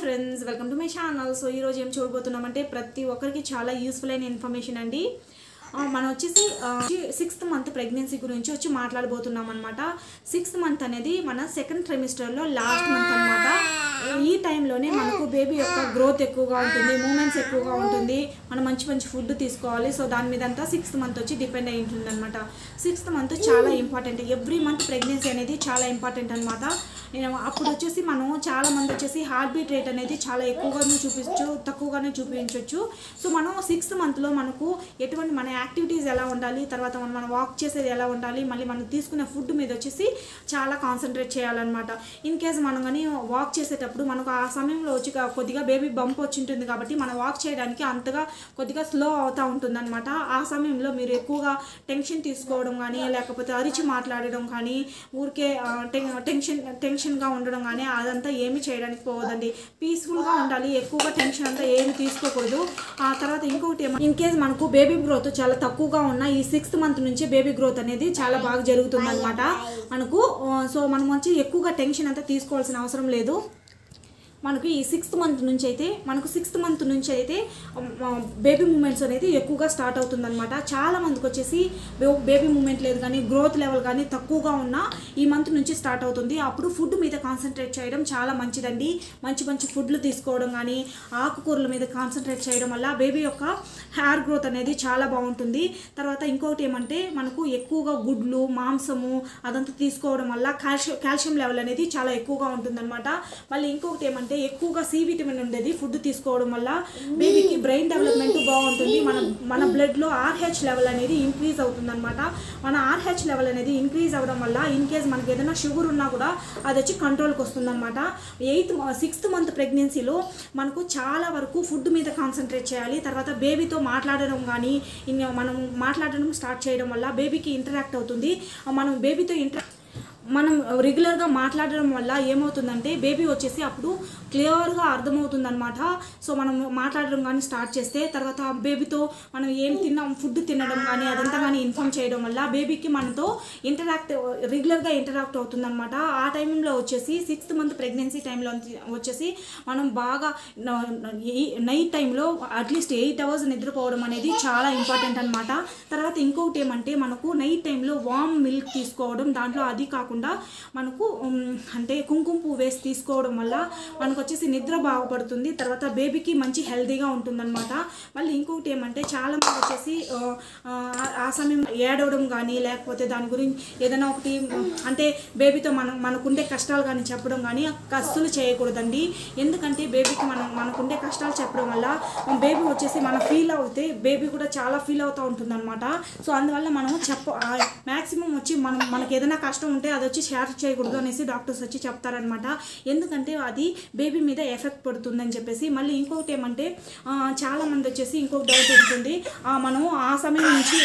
friends welcome to my channel so ఈరోజు ఏం చూడబోతున్నామంటే ప్రతి ఒక్కరికి చాలా యూస్ఫుల్ అయిన ఇన్ఫర్మేషన్ అండి ఆ, మనం వచ్చేసి సిక్స్త్ మంత్ ప్రెగ్నెన్సీ గురించి వచ్చి మాట్లాడబోతున్నాం అనమాట సిక్స్త్ మంత్ అనేది మన సెకండ్ ట్రైమిస్టర్లో లాస్ట్ మంత్ అనమాట ఈ టైంలోనే మనకు బేబీ యొక్క గ్రోత్ ఎక్కువగా ఉంటుంది మూమెంట్స్ ఎక్కువగా ఉంటుంది మనం మంచి మంచి ఫుడ్ తీసుకోవాలి సో దాని మీద అంతా సిక్స్త్ మంత్ వచ్చి డిపెండ్ అయి ఉంటుంది అనమాట సిక్స్త్ మంత్ చాలా ఇంపార్టెంట్ ఎవ్రీ మంత్ ప్రెగ్నెన్సీ అనేది చాలా ఇంపార్టెంట్ అనమాట నేను అప్పుడు వచ్చేసి మనం చాలా మంది వచ్చేసి హార్ట్ బీట్ రేట్ అనేది చాలా ఎక్కువగానే చూపించచ్చు తక్కువగానే చూపించవచ్చు సో మనం సిక్స్త్ మంత్లో మనకు ఎటువంటి మన యాక్టివిటీస్ ఎలా ఉండాలి తర్వాత మనం మనం వాక్ చేసేది ఎలా ఉండాలి మళ్ళీ మనం తీసుకునే ఫుడ్ మీద వచ్చేసి చాలా కాన్సన్ట్రేట్ చేయాలన్నమాట ఇన్ కేస్ మనం కానీ వాక్ చేసేటప్పుడు మనకు ఆ సమయంలో వచ్చి కా- కొద్దిగా బేబీ బంప్ వచ్చి ఉంటుంది కాబట్టి మనం వాక్ చేయడానికి అంతగా కొద్దిగా స్లో అవుతూ ఉంటుందన్నమాట ఆ సమయంలో మీరు ఎక్కువగా టెన్షన్ తీసుకోవడం కానీ లేకపోతే అరిచి మాట్లాడడం కానీ ఊరికే ఆ, టెన్- టెన్షన్ టెన్షన్గా ఉండడం కానీ అదంతా ఏమీ చేయడానికి పోవద్దండి పీస్ఫుల్గా ఉండాలి ఎక్కువగా టెన్షన్ అంతా ఏమి తీసుకోకూడదు ఆ తర్వాత ఇంకొకటి ఇన్ కేస్ మనకు బేబీ గ్రోత్ చాలా తక్కువగా ఉన్న ఈ సిక్స్త్ మంత్ నుంచి బేబీ గ్రోత్ అనేది చాలా బాగా జరుగుతుంది అనమాట మనకు ఆ, సో మనం వచ్చి ఎక్కువగా టెన్షన్ అంతా తీసుకోవాల్సిన అవసరం లేదు మనకు ఈ సిక్స్త్ మంత్ నుంచి అయితే మనకు సిక్స్త్ మంత్ నుంచి అయితే బేబీ మూమెంట్స్ అనేది ఎక్కువగా స్టార్ట్ అవుతుందన్నమాట చాలా మందికి వచ్చేసి బేబీ మూమెంట్ లేదు కానీ గ్రోత్ లెవెల్ కానీ తక్కువగా ఉన్న ఈ మంత్ నుంచి స్టార్ట్ అవుతుంది అప్పుడు ఫుడ్ మీద కాన్సన్ట్రేట్ చేయడం చాలా మంచిదండి మంచి మంచి ఫుడ్లు తీసుకోవడం కానీ ఆకుకూరల మీద కాన్సన్ట్రేట్ చేయడం వల్ల బేబీ యొక్క హెయిర్ గ్రోత్ అనేది చాలా బాగుంటుంది తర్వాత ఇంకొకటి ఏమంటే మనకు ఎక్కువగా గుడ్లు మాంసము అదంతా తీసుకోవడం వల్ల కాల్షియం కాల్షియం లెవెల్ అనేది చాలా ఎక్కువగా ఉంటుందన్నమాట మళ్ళీ ఇంకొకటి ఏమంటే ఎక్కువగా సి విటమిన్ ఉండేది ఫుడ్ తీసుకోవడం వల్ల బేబీకి బ్రెయిన్ డెవలప్మెంట్ బాగుంటుంది మన మన బ్లడ్లో ఆర్హెచ్ లెవెల్ అనేది ఇంక్రీజ్ అవుతుందన్నమాట మన ఆర్హెచ్ లెవెల్ అనేది ఇంక్రీజ్ అవ్వడం వల్ల ఇన్ కేస్ మనకి ఏదైనా షుగర్ ఉన్నా కూడా అది వచ్చి కంట్రోల్కి వస్తుందన్నమాట ఎయిత్ సిక్స్త్ మంత్ ప్రెగ్నెన్సీలో మనకు చాలా వరకు ఫుడ్ మీద కాన్సన్ట్రేట్ చేయాలి తర్వాత బేబీతో మాట్లాడడం కానీ ఇన్ మనం మాట్లాడడం స్టార్ట్ చేయడం వల్ల బేబీకి ఇంటరాక్ట్ అవుతుంది మనం బేబీతో ఇంటరా మనం రెగ్యులర్గా మాట్లాడడం వల్ల ఏమవుతుందంటే బేబీ వచ్చేసి అప్పుడు క్లియర్గా అర్థమవుతుందన్నమాట సో మనం మాట్లాడడం కానీ స్టార్ట్ చేస్తే తర్వాత బేబీతో మనం ఏం తిన్నాం ఫుడ్ తినడం కానీ అదంతా కానీ ఇన్ఫామ్ చేయడం వల్ల బేబీకి మనతో ఇంటరాక్ట్ రెగ్యులర్గా ఇంటరాక్ట్ అవుతుందన్నమాట ఆ టైంలో వచ్చేసి సిక్స్త్ మంత్ ప్రెగ్నెన్సీ టైంలో వచ్చేసి మనం బాగా నైట్ టైంలో అట్లీస్ట్ ఎయిట్ అవర్స్ నిద్రపోవడం అనేది చాలా ఇంపార్టెంట్ అనమాట తర్వాత ఇంకొకటి ఏమంటే మనకు నైట్ టైంలో వామ్ మిల్క్ తీసుకోవడం దాంట్లో అది కాకుండా మనకు ఉమ్, అంటే కుంకుమ పువ్వు వేసి తీసుకోవడం వల్ల మనకు వచ్చేసి నిద్ర బాగుపడుతుంది తర్వాత బేబీకి మంచి హెల్తీగా ఉంటుందన్నమాట మళ్ళీ ఇంకొకటి ఏమంటే చాలా మంది వచ్చేసి ఆ, ఆ, ఆ సమయం ఏడవడం కానీ లేకపోతే దాని గురించి ఏదైనా ఒకటి ఉమ్, అంటే బేబీతో మనం మనకుండే కష్టాలు కానీ చెప్పడం కానీ అస్సలు చేయకూడదండి ఎందుకంటే బేబీకి మనం మనకుండే కష్టాలు చెప్పడం వల్ల బేబీ వచ్చేసి మనం ఫీల్ అవుతే బేబీ కూడా చాలా ఫీల్ అవుతూ ఉంటుంది అనమాట సో అందువల్ల మనం చెప్ప మ్యాక్సిమం వచ్చి మనం మనకి ఏదైనా కష్టం ఉంటే అది వచ్చి షేర్ చేయకూడదు అనేసి డాక్టర్స్ వచ్చి చెప్తారనమాట ఎందుకంటే అది బేబీ మీద ఎఫెక్ట్ పడుతుందని చెప్పేసి మళ్ళీ ఇంకొకటి ఏమంటే ఆ, చాలా మంది వచ్చేసి ఇంకొక డౌట్ ఉంటుంది ఆ, మనం ఆ సమయం నుంచి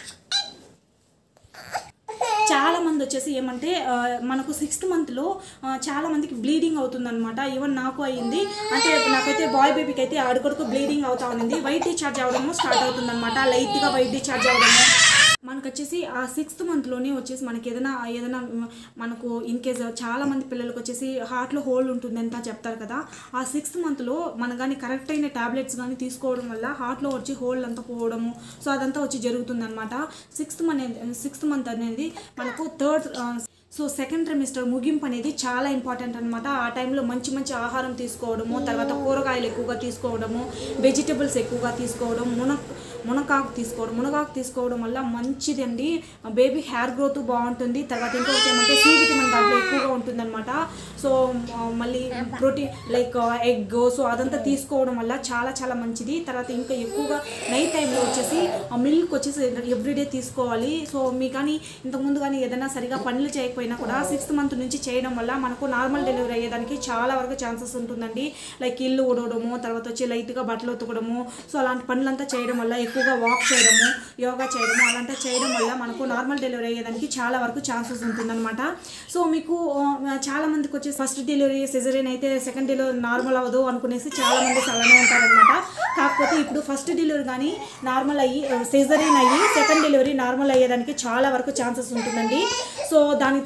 చాలా మంది వచ్చేసి ఏమంటే ఆ, మనకు సిక్స్త్ మంత్లో చాలా మందికి బ్లీడింగ్ అవుతుందన్నమాట ఈవెన్ నాకు అయ్యింది అంటే నాకైతే బాయ్ బేబీకి అయితే ఆడుకొడుకు బ్లీడింగ్ అవుతా ఉంది వైట్ డిశ్చార్జ్ అవ్వడము స్టార్ట్ అవుతుందన్నమాట లైట్గా వైట్ డిశ్చార్జ్ అవ్వడము మనకు వచ్చేసి ఆ సిక్స్త్ మంత్లోనే వచ్చేసి మనకి ఏదైనా ఏదైనా మ- మనకు ఇన్ కేస్ చాలా మంది పిల్లలకు వచ్చేసి హార్ట్లో హోల్ ఉంటుంది అంతా చెప్తారు కదా ఆ సిక్స్త్ మంత్లో మన కానీ కరెక్ట్ అయిన టాబ్లెట్స్ కానీ తీసుకోవడం వల్ల హార్ట్లో వచ్చి హోల్ అంతా పోవడము సో అదంతా వచ్చి జరుగుతుందన్నమాట సిక్స్త్ మంత్ సిక్స్త్ మంత్ అనేది మనకు థర్డ్ సో సెకండ్ ట్రిమిస్టర్ ముగింపు అనేది చాలా ఇంపార్టెంట్ అనమాట ఆ టైంలో మంచి మంచి ఆహారం తీసుకోవడము తర్వాత కూరగాయలు ఎక్కువగా తీసుకోవడము వెజిటబుల్స్ ఎక్కువగా తీసుకోవడం మున మునగాకు తీసుకోవడం మునగాకు తీసుకోవడం వల్ల మంచిది అండి బేబీ హెయిర్ గ్రోత్ బాగుంటుంది తర్వాత ఇంకొకటి ఏమంటే సి విటమిన్ దాంట్లో ఎక్కువగా ఉంటుందన్నమాట సో ఆ, మళ్ళీ ప్రోటీన్ లైక్ ఎగ్ సో అదంతా తీసుకోవడం వల్ల చాలా చాలా మంచిది తర్వాత ఇంకా ఎక్కువగా నైట్ టైంలో వచ్చేసి మిల్క్ వచ్చేసి ఎవ్రీడే తీసుకోవాలి సో మీ కానీ ఇంతకుముందు కానీ ఏదైనా సరిగా పనులు చేయకపోయినా కూడా సిక్స్త్ మంత్ నుంచి చేయడం వల్ల మనకు నార్మల్ డెలివరీ అయ్యేదానికి చాలా వరకు ఛాన్సెస్ ఉంటుందండి లైక్ ఇల్లు ఊడవడము తర్వాత వచ్చి లైట్గా బట్టలు ఉతకడము సో అలాంటి పనులంతా చేయడం వల్ల ఎక్కువగా వాక్ చేయడము యోగా చేయడము అలాంటి చేయడం వల్ల మనకు నార్మల్ డెలివరీ అయ్యేదానికి చాలా వరకు ఛాన్సెస్ ఉంటుందన్నమాట సో మీకు ఆ, చాలా మందికి వచ్చి ఫస్ట్ డెలివరీ సిజరీన్ అయితే సెకండ్ డెలివరీ నార్మల్ అవ్వదు అనుకునేసి చాలా మంది అలానే ఉంటారనమాట కాకపోతే ఇప్పుడు ఫస్ట్ డెలివరీ కానీ నార్మల్ అయ్యి సిజరీన్ అయ్యి సెకండ్ డెలివరీ నార్మల్ అయ్యేదానికి చాలా వరకు ఛాన్సెస్ ఉంటుందండి సో దానికి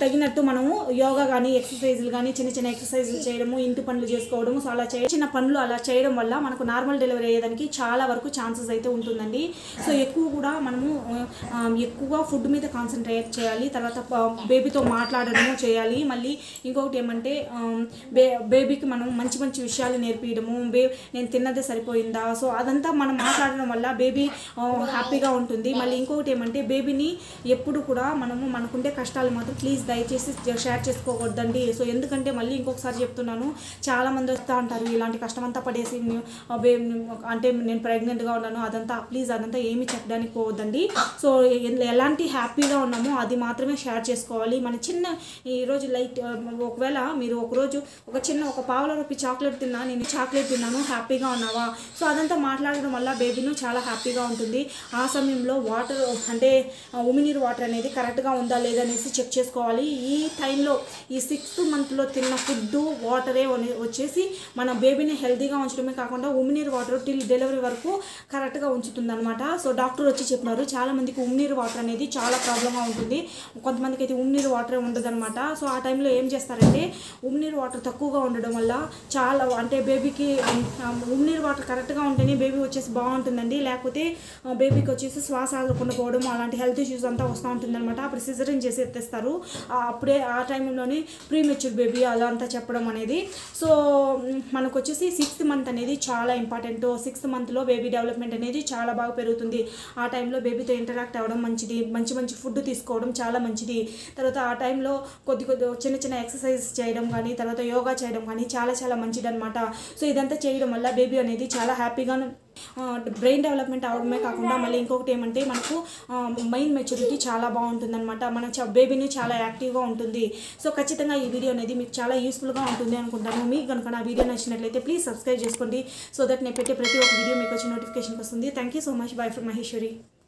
తగినట్టు మనము యోగా కానీ ఎక్సర్సైజులు కానీ చిన్న చిన్న ఎక్సర్సైజులు చేయడము ఇంటి పనులు చేసుకోవడము సో అలా చేయ చిన్న పనులు అలా చేయడం వల్ల మనకు నార్మల్ డెలివరీ అయ్యేదానికి చాలా వరకు ఛాన్సెస్ అయితే ఉంటుందండి సో ఎక్కువ కూడా మనము ఆ, ఎక్కువగా ఫుడ్ మీద కాన్సన్ట్రేట్ చేయాలి తర్వాత బేబీతో మాట్లాడడము చేయాలి మళ్ళీ ఇంకొకటి ఏమంటే ఆ, బే బేబీకి మనం మంచి మంచి విషయాలు నేర్పించడము బే నేను తిన్నదే సరిపోయిందా సో అదంతా మనం మాట్లాడడం వల్ల బేబీ హ్యాపీగా ఉంటుంది మళ్ళీ ఇంకొకటి ఏమంటే బేబీని ఎప్పుడు కూడా మనము మనకుండే కష్టాలు మాత్రం ప్లీజ్ దయచేసి షేర్ చేసుకోకూడదండి సో ఎందుకంటే మళ్ళీ ఇంకొకసారి చెప్తున్నాను చాలా మంది వస్తూ ఉంటారు ఇలాంటి కష్టం అంతా పడేసి ను- ఆ బే అంటే నేను ప్రెగ్నెంట్గా ఉన్నాను అదంతా ప్లీజ్ అదంతా ఏమీ చెప్పడానికి పోవద్దండి సో ఎ- ఎలాంటి హ్యాపీగా ఉన్నామో అది మాత్రమే షేర్ చేసుకోవాలి మన చిన్న ఈరోజు లైట్ ఆ, ఒకవేళ మీరు ఒకరోజు ఒక చిన్న ఒక పావుల రూపీ చాక్లెట్ తిన్నా నేను చాక్లెట్ తిన్నాను హ్యాపీగా ఉన్నావా సో అదంతా మాట్లాడడం వల్ల బేబీను చాలా హ్యాపీగా ఉంటుంది ఆ సమయంలో వాటర్ అంటే ఆ, ఉమినీరు వాటర్ అనేది కరెక్ట్గా ఉందా లేదా అనేసి చెక్ చేసుకోవాలి ఈ టైంలో ఈ సిక్స్త్ మంత్లో తిన్న ఫుడ్ వాటరే వనే- వచ్చేసి మన బేబీని హెల్తీగా ఉంచడమే కాకుండా ఉమినీరు వాటర్ టిల్ డెలివరీ వరకు కరెక్ట్గా ఉంచుతుంది అనమాట సో డాక్టర్ వచ్చి చెప్పినారు చాలా మందికి ఉమ్నీరు వాటర్ అనేది చాలా ప్రాబ్లంగా ఉంటుంది కొంతమందికి అయితే ఉమ్నీరు వాటర్ ఉండదన్నమాట సో ఆ టైంలో ఏం చేస్తారంటే ఉమ్నీరు వాటర్ తక్కువగా ఉండడం వల్ల చాలా అంటే బేబీకి ఉమ్నీరు వాటర్ కరెక్ట్గా ఉంటేనే బేబీ వచ్చేసి బాగుంటుందండి లేకపోతే ఆ, బేబీకి వచ్చేసి శ్వాస ఆగకుండా పోవడం అలాంటి హెల్త్ ఇష్యూస్ అంతా వస్తూ ఉంటుందన్నమాట అప్పుడు సిజరిన్ చేసి ఎత్తేస్తారు ఆ, అప్పుడే ఆ టైంలోనే ప్రీ మెచ్యూర్ బేబీ అలా అంతా చెప్పడం అనేది సో మ్, మనకు వచ్చేసి సిక్స్త్ మంత్ అనేది చాలా ఇంపార్టెంట్ సిక్స్త్ మంత్లో బేబీ డెవలప్మెంట్ అనేది చాలా బాగా పెరుగుతుంది ఆ టైంలో బేబీతో ఇంటరాక్ట్ అవ్వడం మంచిది మంచి మంచి ఫుడ్ తీసుకోవడం చాలా మంచిది తర్వాత ఆ టైంలో కొద్ది కొద్ది చిన్న చిన్న ఎక్సర్సైజ్ చేయడం కానీ తర్వాత యోగా చేయడం కానీ చాలా చాలా మంచిది అనమాట సో ఇదంతా చేయడం వల్ల బేబీ అనేది చాలా హ్యాపీగాను బ్రెయిన్ డెవలప్మెంట్ అవడమే కాకుండా మళ్ళీ ఇంకొకటి ఏమంటే మనకు మైండ్ మెచ్యూరిటీ చాలా బాగుంటుందన్నమాట మన చ- బేబీని చాలా యాక్టివ్గా ఉంటుంది సో ఖచ్చితంగా ఈ వీడియో అనేది మీకు చాలా యూస్ఫుల్గా ఉంటుంది అనుకుంటాను మీకు కనుక నా వీడియో నచ్చినట్లయితే ప్లీజ్ సబ్స్క్రైబ్ చేసుకోండి సో దట్ నేను పెట్టే ప్రతి ఒక్క వీడియో మీకు వచ్చి నోటిఫికేషన్ వస్తుంది thank you so much bye from Maheshwari